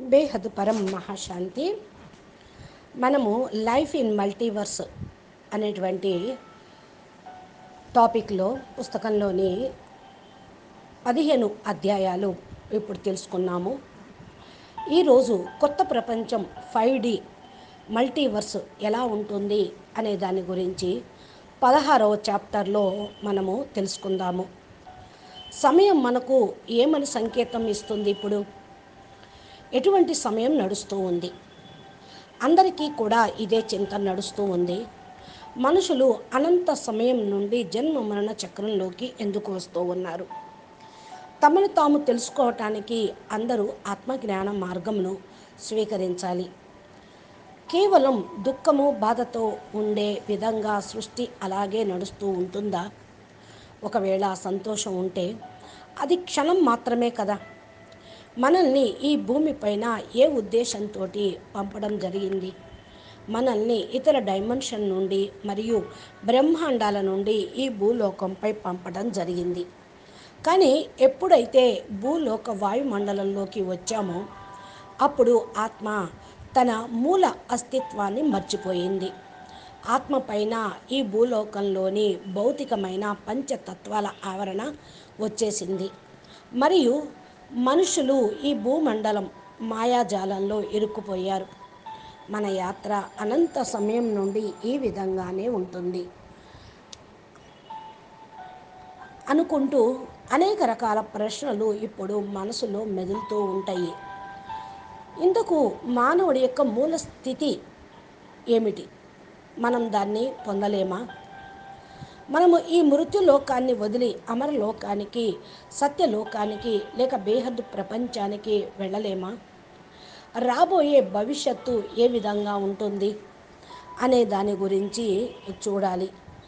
బేహద్ పరం మహాశాంతి మనము లైఫ్ ఇన్ మల్టీవర్స్ అనేటువంటి టాపిక్లో పుస్తకంలోని పదిహేను అధ్యాయాలు ఇప్పుడు తెలుసుకున్నాము ఈరోజు కొత్త ప్రపంచం ఫైవ్ డి మల్టీవర్స్ ఎలా ఉంటుంది అనే దాని గురించి పదహారవ చాప్టర్లో మనము తెలుసుకుందాము సమయం మనకు ఏమని సంకేతం ఇస్తుంది ఇప్పుడు ఎటువంటి సమయం నడుస్తూ ఉంది అందరికీ కూడా ఇదే చింత నడుస్తూ ఉంది మనుషులు అనంత సమయం నుండి జన్మ మరణ చక్రంలోకి ఎందుకు వస్తూ ఉన్నారు తమను తాము తెలుసుకోవటానికి అందరూ ఆత్మజ్ఞాన మార్గమును స్వీకరించాలి కేవలం దుఃఖము బాధతో ఉండే విధంగా సృష్టి అలాగే నడుస్తూ ఉంటుందా ఒకవేళ సంతోషం ఉంటే అది క్షణం మాత్రమే కదా మనల్ని ఈ భూమిపైన ఏ ఉద్దేశంతో పంపడం జరిగింది మనల్ని ఇతర డైమెన్షన్ నుండి మరియు బ్రహ్మాండాల నుండి ఈ భూలోకంపై పంపడం జరిగింది కానీ ఎప్పుడైతే భూలోక వాయుమండలంలోకి వచ్చామో అప్పుడు ఆత్మ తన మూల అస్తిత్వాన్ని మర్చిపోయింది ఆత్మ పైన ఈ భూలోకంలోని భౌతికమైన పంచతత్వాల ఆవరణ వచ్చేసింది మరియు మనుషులు ఈ భూమండలం మాయాజాలంలో ఇరుక్కుపోయారు మన యాత్ర అనంత సమయం నుండి ఈ విధంగానే ఉంటుంది అనుకుంటూ అనేక రకాల ప్రశ్నలు ఇప్పుడు మనసులో మెదులుతూ ఉంటాయి ఇందుకు మానవుడి యొక్క మూల స్థితి ఏమిటి మనం దాన్ని పొందలేమా మనము ఈ మృత్యులోకాన్ని వదిలి అమరలోకానికి సత్యలోకానికి లేక బేహద్దు ప్రపంచానికి వెళ్ళలేమా రాబోయే భవిష్యత్తు ఏ విధంగా ఉంటుంది అనే దాని గురించి చూడాలి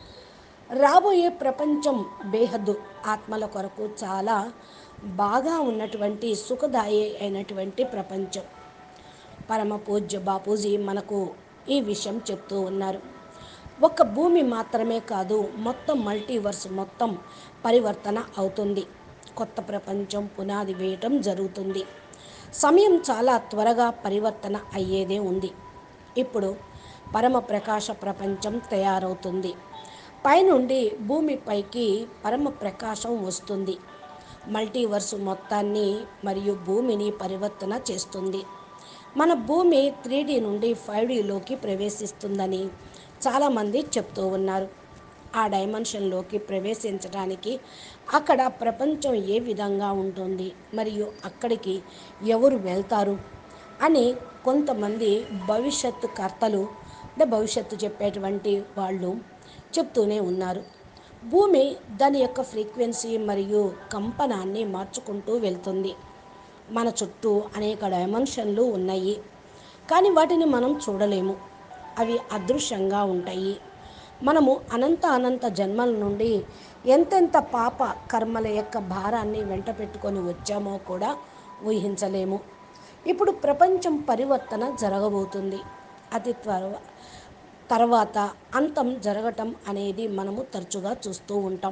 రాబోయే ప్రపంచం బేహద్దు ఆత్మల కొరకు చాలా బాగా ఉన్నటువంటి సుఖదాయి అయినటువంటి ప్రపంచం పరమ పూజ్య బాపూజీ మనకు ఈ విషయం చెప్తూ ఉన్నారు ఒక భూమి మాత్రమే కాదు మొత్తం మల్టీవర్స్ మొత్తం పరివర్తన అవుతుంది కొత్త ప్రపంచం పునాది వేయటం జరుగుతుంది సమయం చాలా త్వరగా పరివర్తన అయ్యేదే ఉంది ఇప్పుడు పరమ ప్రకాశ ప్రపంచం తయారవుతుంది పైనుండి భూమిపైకి పరమ ప్రకాశం వస్తుంది మల్టీవర్స్ మొత్తాన్ని మరియు భూమిని పరివర్తన చేస్తుంది మన భూమి త్రీ డి నుండి ఫైవ్ డిలోకి ప్రవేశిస్తుందని చాలామంది చెప్తూ ఉన్నారు ఆ డైమెన్షన్లోకి ప్రవేశించడానికి అక్కడ ప్రపంచం ఏ విధంగా ఉంటుంది మరియు అక్కడికి ఎవరు వెళ్తారు అని కొంతమంది భవిష్యత్తు కర్తలు అంటే భవిష్యత్తు చెప్పేటువంటి వాళ్ళు చెప్తూనే ఉన్నారు భూమి దాని యొక్క ఫ్రీక్వెన్సీ మరియు కంపనాన్ని మార్చుకుంటూ వెళ్తుంది మన చుట్టూ అనేక డైమెన్షన్లు ఉన్నాయి కానీ వాటిని మనం చూడలేము అవి అదృశ్యంగా ఉంటాయి మనము అనంత అనంత జన్మల నుండి ఎంతెంత పాప కర్మల యొక్క భారాన్ని వెంట పెట్టుకొని వచ్చామో కూడా ఊహించలేము ఇప్పుడు ప్రపంచం పరివర్తన జరగబోతుంది అతి త్వర తర్వాత అంతం జరగటం అనేది మనము తరచుగా చూస్తూ ఉంటాం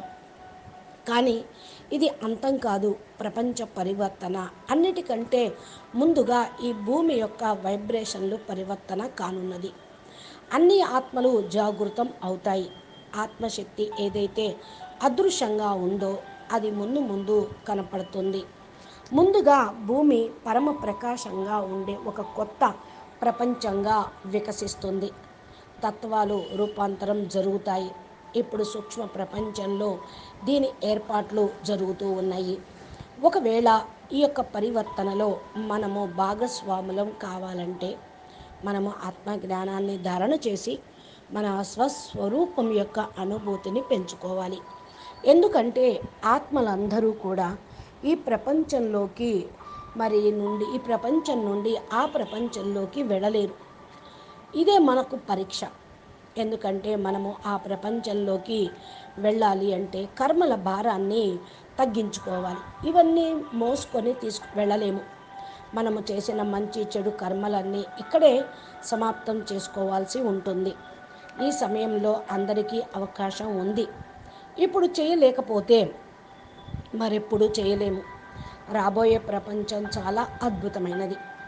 కానీ ఇది అంతం కాదు ప్రపంచ పరివర్తన అన్నిటికంటే ముందుగా ఈ భూమి యొక్క వైబ్రేషన్లు పరివర్తన కానున్నది అన్ని ఆత్మలు జాగృతం అవుతాయి ఆత్మశక్తి ఏదైతే అదృశ్యంగా ఉందో అది ముందు ముందు కనపడుతుంది ముందుగా భూమి పరమ ప్రకాశంగా ఉండే ఒక కొత్త ప్రపంచంగా వికసిస్తుంది తత్వాలు రూపాంతరం జరుగుతాయి ఇప్పుడు సూక్ష్మ ప్రపంచంలో దీని ఏర్పాట్లు జరుగుతూ ఉన్నాయి ఒకవేళ ఈ యొక్క పరివర్తనలో మనము భాగస్వాములం కావాలంటే మనము ఆత్మజ్ఞానాన్ని ధారణ చేసి మన స్వస్వరూపం యొక్క అనుభూతిని పెంచుకోవాలి ఎందుకంటే ఆత్మలందరూ కూడా ఈ ప్రపంచంలోకి మరి నుండి ఈ ప్రపంచం నుండి ఆ ప్రపంచంలోకి వెళ్ళలేరు ఇదే మనకు పరీక్ష ఎందుకంటే మనము ఆ ప్రపంచంలోకి వెళ్ళాలి అంటే కర్మల భారాన్ని తగ్గించుకోవాలి ఇవన్నీ మోసుకొని తీసుకు వెళ్ళలేము మనము చేసిన మంచి చెడు కర్మలన్నీ ఇక్కడే సమాప్తం చేసుకోవాల్సి ఉంటుంది ఈ సమయంలో అందరికీ అవకాశం ఉంది ఇప్పుడు చేయలేకపోతే మరెప్పుడు చేయలేము రాబోయే ప్రపంచం చాలా అద్భుతమైనది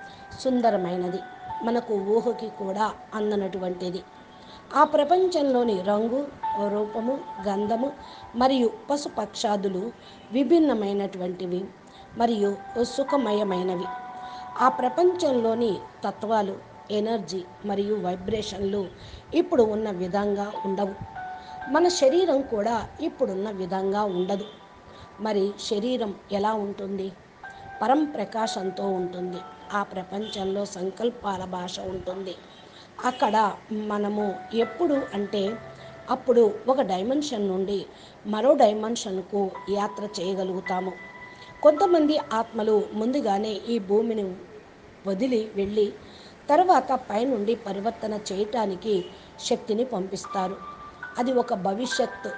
సుందరమైనది మనకు ఊహకి కూడా అందనటువంటిది ఆ ప్రపంచంలోని రంగు రూపము గంధము మరియు పశుపక్షాదులు విభిన్నమైనటువంటివి మరియు సుఖమయమైనవి ఆ ప్రపంచంలోని తత్వాలు ఎనర్జీ మరియు వైబ్రేషన్లు ఇప్పుడు ఉన్న విధంగా ఉండవు మన శరీరం కూడా ఇప్పుడున్న విధంగా ఉండదు మరి శరీరం ఎలా ఉంటుంది పరం ప్రకాశంతో ఉంటుంది ఆ ప్రపంచంలో సంకల్పాల భాష ఉంటుంది అక్కడ మనము ఎప్పుడు అంటే అప్పుడు ఒక డైమెన్షన్ నుండి మరో డైమెన్షన్కు యాత్ర చేయగలుగుతాము కొంతమంది ఆత్మలు ముందుగానే ఈ భూమిని వదిలి వెళ్ళి తర్వాత పైనుండి పరివర్తన చేయటానికి శక్తిని పంపిస్తారు అది ఒక భవిష్యత్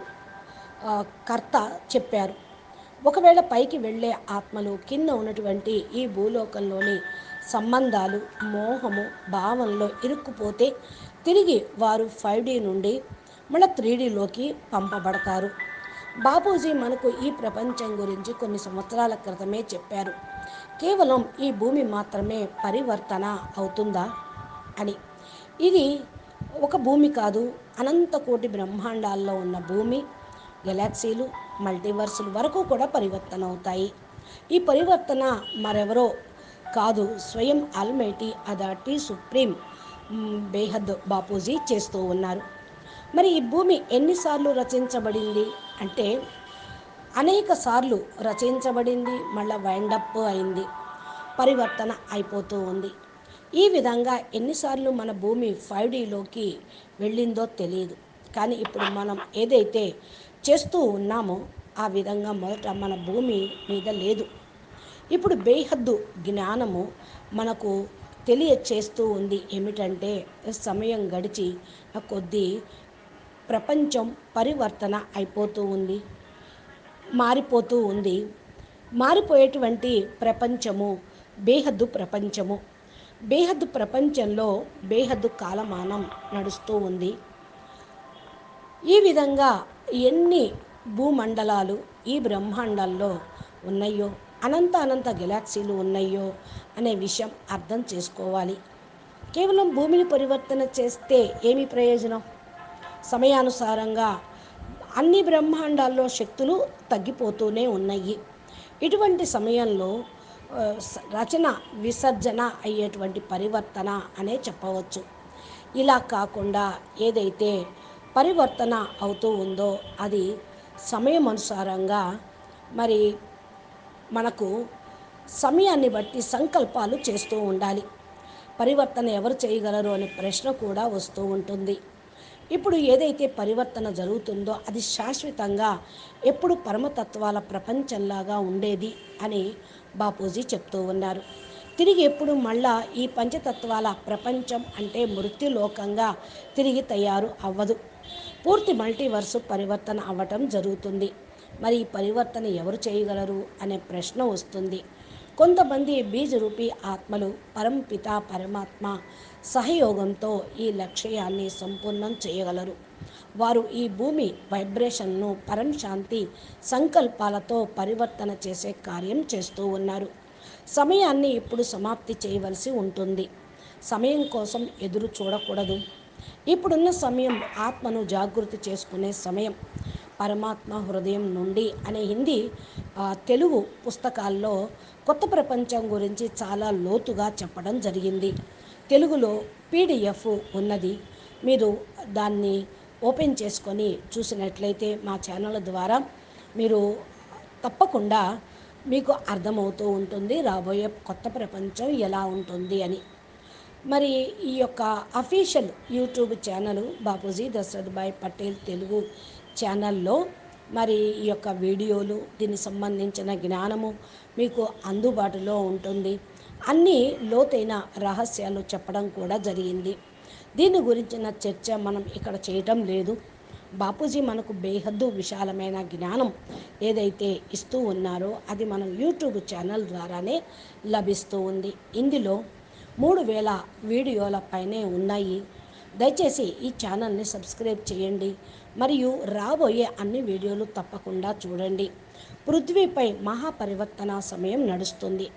ఆ, కర్త చెప్పారు ఒకవేళ పైకి వెళ్ళే ఆత్మలు కింద ఉన్నటువంటి ఈ భూలోకంలోని సంబంధాలు మోహము భావంలో ఇరుక్కుపోతే తిరిగి వారు ఫైవ్ డి నుండి మళ్ళీ త్రీ డిలోకి పంపబడతారు బాపూజీ మనకు ఈ ప్రపంచం గురించి కొన్ని సంవత్సరాల క్రితమే చెప్పారు కేవలం ఈ భూమి మాత్రమే పరివర్తన అవుతుందా అని ఇది ఒక భూమి కాదు అనంత కోటి బ్రహ్మాండాల్లో ఉన్న భూమి గెలాక్సీలు మల్టీవర్సులు వరకు కూడా పరివర్తన అవుతాయి ఈ పరివర్తన మరెవరో కాదు స్వయం ఆల్మైటీ అదాటి సుప్రీం మ్, బేహద్ బాపూజీ చేస్తూ ఉన్నారు మరి ఈ భూమి ఎన్నిసార్లు రచించబడింది అంటే అనేక సార్లు రచించబడింది మళ్ళీ వైండప్ అయింది పరివర్తన అయిపోతూ ఉంది ఈ విధంగా ఎన్నిసార్లు మన భూమి ఫైవ్ డీలోకి వెళ్ళిందో తెలియదు కానీ ఇప్పుడు మనం ఏదైతే చేస్తూ ఉన్నామో ఆ విధంగా మొదట మన భూమి మీద లేదు ఇప్పుడు బేహద్దు జ్ఞానము మనకు తెలియచేస్తూ ఉంది ఏమిటంటే సమయం గడిచి కొద్దీ ప్రపంచం పరివర్తన అయిపోతూ ఉంది మారిపోతూ ఉంది మారిపోయేటువంటి ప్రపంచము బేహద్దు ప్రపంచము బేహద్దు ప్రపంచంలో బేహద్దు కాలమానం నడుస్తూ ఉంది ఈ విధంగా ఎన్ని భూమండలాలు ఈ బ్రహ్మాండాల్లో ఉన్నాయో అనంత అనంత గెలాక్సీలు ఉన్నాయో అనే విషయం అర్థం చేసుకోవాలి కేవలం భూమిని పరివర్తన చేస్తే ఏమి ప్రయోజనం సమయానుసారంగా అన్ని బ్రహ్మాండాల్లో శక్తులు తగ్గిపోతూనే ఉన్నాయి ఇటువంటి సమయంలో ఆ, స- రచన విసర్జన అయ్యేటువంటి పరివర్తన అనే చెప్పవచ్చు ఇలా కాకుండా ఏదైతే పరివర్తన అవుతూ ఉందో అది సమయం అనుసారంగా మరి మనకు సమయాన్ని బట్టి సంకల్పాలు చేస్తూ ఉండాలి పరివర్తన ఎవరు చేయగలరు అనే ప్రశ్న కూడా వస్తూ ఉంటుంది ఇప్పుడు ఏదైతే పరివర్తన జరుగుతుందో అది శాశ్వతంగా ఎప్పుడు పరమతత్వాల ప్రపంచంలాగా ఉండేది అని బాపూజీ చెప్తూ ఉన్నారు తిరిగి ఎప్పుడు మళ్ళా ఈ పంచతత్వాల ప్రపంచం అంటే మృత్యులోకంగా తిరిగి తయారు అవ్వదు పూర్తి మల్టీవర్సు పరివర్తన అవ్వటం జరుగుతుంది మరి ఈ పరివర్తన ఎవరు చేయగలరు అనే ప్రశ్న వస్తుంది కొంతమంది బీజరూపి ఆత్మలు పరంపిత పరమాత్మ సహయోగంతో ఈ లక్ష్యాన్ని సంపూర్ణం చేయగలరు వారు ఈ భూమి వైబ్రేషన్ను పరం శాంతి సంకల్పాలతో పరివర్తన చేసే కార్యం చేస్తూ ఉన్నారు సమయాన్ని ఇప్పుడు సమాప్తి చేయవలసి ఉంటుంది సమయం కోసం ఎదురు చూడకూడదు ఇప్పుడున్న సమయం ఆత్మను జాగృతి చేసుకునే సమయం పరమాత్మ హృదయం నుండి అనే హిందీ ఆ, తెలుగు పుస్తకాల్లో కొత్త ప్రపంచం గురించి చాలా లోతుగా చెప్పడం జరిగింది తెలుగులో పీడిఎఫ్ ఉన్నది మీరు దాన్ని ఓపెన్ చేసుకొని చూసినట్లయితే మా ఛానల్ ద్వారా మీరు తప్పకుండా మీకు అర్థమవుతూ ఉంటుంది రాబోయే కొత్త ప్రపంచం ఎలా ఉంటుంది అని మరి ఈ యొక్క official YouTube channel Bapuji Dasharath Bhai Patel Telugu ఛానల్లో మరి ఈ యొక్క వీడియోలు దీనికి సంబంధించిన జ్ఞానము మీకు అందుబాటులో ఉంటుంది అన్ని లోతైన రహస్యాలు చెప్పడం కూడా జరిగింది దీని గురించిన చర్చ మనం ఇక్కడ చేయటం లేదు బాపూజీ మనకు బేహద్దు విశాలమైన జ్ఞానం ఏదైతే ఇస్తూ ఉన్నారో అది మన యూట్యూబ్ ఛానల్ ద్వారానే లభిస్తూ ఉంది ఇందులో మూడు వేల వీడియోల పైనే ఉన్నాయి దయచేసి ఈ ఛానల్ని సబ్స్క్రైబ్ చేయండి మరియు రాబోయే అన్ని వీడియోలు తప్పకుండా చూడండి పృథ్వీపై మహాపరివర్తన సమయం నడుస్తుంది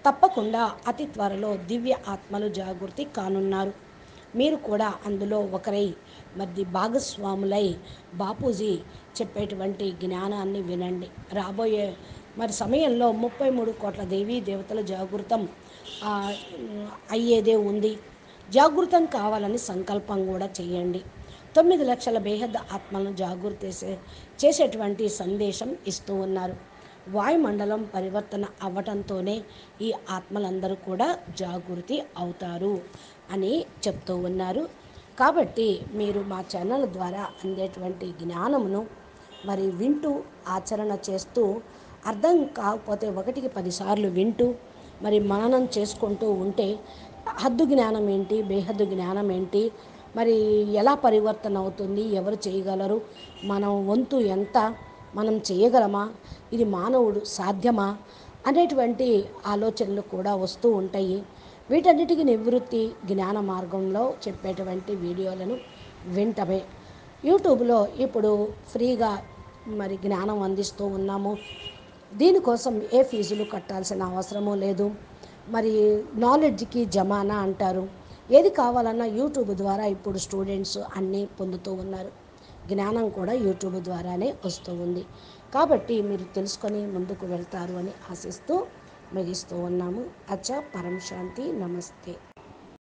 తప్పకుండా అతి త్వరలో దివ్య ఆత్మలు జాగృతి కానున్నారు మీరు కూడా అందులో ఒకరై మరి భాగస్వాములై బాపూజీ చెప్పేటువంటి జ్ఞానాన్ని వినండి రాబోయే మరి సమయంలో ముప్పై మూడు కోట్ల దేవీ దేవతల జాగృతం ఆ, అయ్యేదే ఉంది జాగృతం కావాలని సంకల్పం కూడా చేయండి తొమ్మిది లక్షల బేహద్ ఆత్మలను జాగృతి చేసే చేసేటువంటి సందేశం ఇస్తూ ఉన్నారు వాయుమండలం పరివర్తన అవ్వటంతోనే ఈ ఆత్మలందరూ కూడా జాగృతి అవుతారు అని చెప్తూ ఉన్నారు కాబట్టి మీరు మా ఛానల్ ద్వారా అందేటువంటి జ్ఞానమును మరి వింటూ ఆచరణ చేస్తూ అర్థం కాకపోతే ఒకటికి పదిసార్లు వింటూ మరి మననం చేసుకుంటూ ఉంటే హద్దు జ్ఞానం ఏంటి బేహద్దు జ్ఞానం ఏంటి మరి ఎలా పరివర్తన అవుతుంది ఎవరు చేయగలరు మనం వంతు ఎంత మనం చేయగలమా ఇది మానవుడు సాధ్యమా అనేటువంటి ఆలోచనలు కూడా వస్తూ ఉంటాయి వీటన్నిటికీ నివృత్తి జ్ఞాన మార్గంలో చెప్పేటువంటి వీడియోలను వింటమే యూట్యూబ్లో ఇప్పుడు ఫ్రీగా మరి జ్ఞానం అందిస్తూ ఉన్నాము దీనికోసం ఏ ఫీజులు కట్టాల్సిన అవసరమూ లేదు మరి నాలెడ్జ్కి జమానా అంటారు ఏది కావాలన్నా యూట్యూబ్ ద్వారా ఇప్పుడు స్టూడెంట్స్ అన్నీ పొందుతూ ఉన్నారు జ్ఞానం కూడా యూట్యూబ్ ద్వారానే వస్తూ ఉంది కాబట్టి మీరు తెలుసుకొని ముందుకు వెళ్తారు అని ఆశిస్తూ ముగిస్తూ ఉన్నాము అచ్చా పరం శాంతి నమస్తే